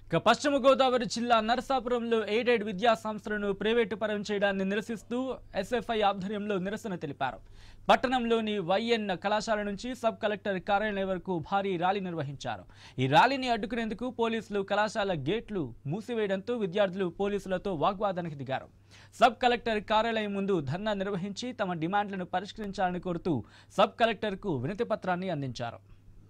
ఇక పశ్చిమ గోదావరి జిల్లా నరసాపురంలో ఎయిడెడ్ విద్యా సంస్థలను ప్రైవేటు పరం చేయడాన్ని నిరసిస్తూ ఎస్ఎఫ్ఐ ఆధ్వర్యంలో నిరసన తెలిపారు పట్టణంలోని వైఎన్ కళాశాల నుంచి సబ్ కలెక్టర్ కార్యాలయం వరకు భారీ ర్యాలీ నిర్వహించారు ఈ ర్యాలీని అడ్డుకునేందుకు పోలీసులు కళాశాల గేట్లు మూసివేయడంతో విద్యార్థులు పోలీసులతో వాగ్వాదానికి దిగారు సబ్ కలెక్టర్ కార్యాలయం ముందు ధర్నా నిర్వహించి తమ డిమాండ్లను పరిష్కరించాలని కోరుతూ సబ్ కలెక్టర్కు వినతి పత్రాన్ని అందించారు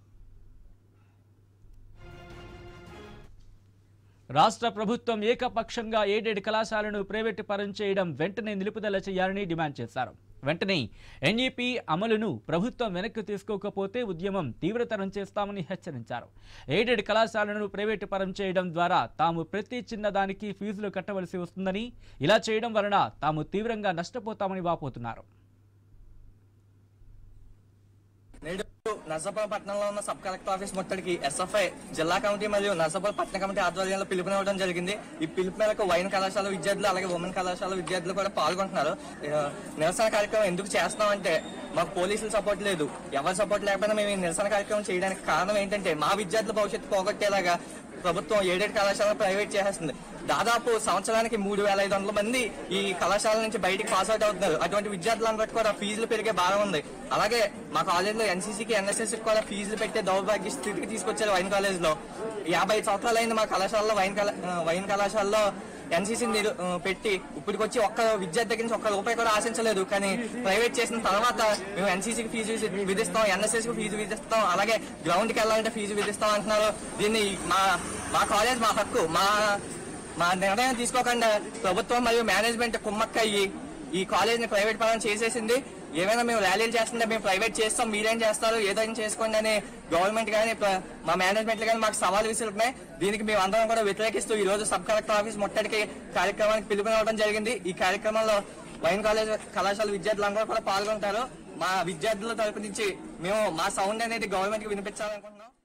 రాష్ట్ర ప్రభుత్వం ఏకపక్షంగా ఎయిడెడ్ కళాశాలను ప్రైవేటు పరం చేయడం వెంటనే నిలుపుదల చేయాలని డిమాండ్ చేశారు వెంటనే ఎన్ఈపీ అమలును ప్రభుత్వం వెనక్కి తీసుకోకపోతే ఉద్యమం తీవ్రతరం చేస్తామని హెచ్చరించారు ఎయిడెడ్ కళాశాలను ప్రైవేటు పరం చేయడం ద్వారా తాము ప్రతి చిన్నదానికి ఫీజులు కట్టవలసి వస్తుందని ఇలా చేయడం వలన తాము తీవ్రంగా నష్టపోతామని వాపోతున్నారు నేడు నర్సాపురం పట్టణంలో ఉన్న సబ్ కలెక్టర్ ఆఫీస్ ముట్టడికి ఎస్ఎఫ్ఐ జిల్లా కమిటీ మరియు నర్సాపురం పట్టణ కమిటీ ఆధ్వర్యంలో పిలుపునివ్వడం జరిగింది ఈ పిలుపు మేరకు వైన్ కళాశాల విద్యార్థులు అలాగే ఉమెన్ కళాశాల విద్యార్థులు కూడా పాల్గొంటున్నారు ఆ, నిరసన కార్యక్రమం ఎందుకు చేస్తున్నామంటే మాకు పోలీసుల సపోర్ట్ లేదు ఎవరి సపోర్ట్ లేకపోయినా మేము ఈ నిరసన కార్యక్రమం చేయడానికి కారణం ఏంటంటే మా విద్యార్థుల భవిష్యత్తు పోగొట్టేలాగా ప్రభుత్వం ఏడేడు కళాశాలను ప్రైవేట్ చేసేస్తుంది దాదాపు సంవత్సరానికి మూడు వేల ఐదు వందల మంది ఈ కళాశాల నుంచి బయటికి పాస్ అవుట్ అవుతున్నారు అటువంటి విద్యార్థులందరికీ కూడా ఫీజులు పెరిగే భారం ఉంది అలాగే మా కాలేజీలో ఎన్సీసీకి ఎన్ఎస్ఎస్ కూడా ఫీజులు పెట్టే దౌర్భాగ్య స్థితికి తీసుకొచ్చారు వైన్ కాలేజ్ లో యాభై సంవత్సరాలు అయింది మా కళాశాలలో వైన్ కళా ఆ, వైన్ కళాశాలలో ఎన్సీసీ పెట్టి ఇప్పటికొచ్చి ఒక్క విద్యార్థి దగ్గర నుంచి ఒక్క రూపాయి కూడా ఆశించలేదు కానీ ప్రైవేట్ చేసిన తర్వాత మేము ఎన్సీసీకి ఫీజు విధి- విధిస్తాం ఎన్ఎస్ఎస్ కి ఫీజు విధిస్తాం అలాగే గ్రౌండ్ కి వెళ్ళాలంటే ఫీజు విధిస్తాం అంటున్నారు దీన్ని మా మా కాలేజ్ మా హక్కు మా మా నిర్ణయం తీసుకోకుండా ప్రభుత్వం మరియు మేనేజ్మెంట్ కుమ్మక్కయ్యి ఈ కాలేజ్ ని ప్రైవేట్ పరం చేసేసింది ఏమైనా మేము ర్యాలీలు చేస్తుంటే మేము ప్రైవేట్ చేస్తాం మీరేం చేస్తారు ఏదైనా చేసుకోండి అని గవర్నమెంట్ కానీ ప్ర- మా మేనేజ్మెంట్ కానీ మాకు సవాల్ విసురుతున్నాయి దీనికి మేము అందరం కూడా వ్యతిరేకిస్తూ ఈ రోజు సబ్ కలెక్టర్ ఆఫీస్ ముట్టడికి కార్యక్రమానికి పిలుపునివ్వడం జరిగింది ఈ కార్యక్రమంలో వైన్ కాలేజ్ కళాశాల విద్యార్థులందరూ కూడా పాల్గొంటారు మా విద్యార్థుల తరపు నుంచి మేము మా సౌండ్ అనేది గవర్నమెంట్ కి వినిపించాలనుకుంటున్నాం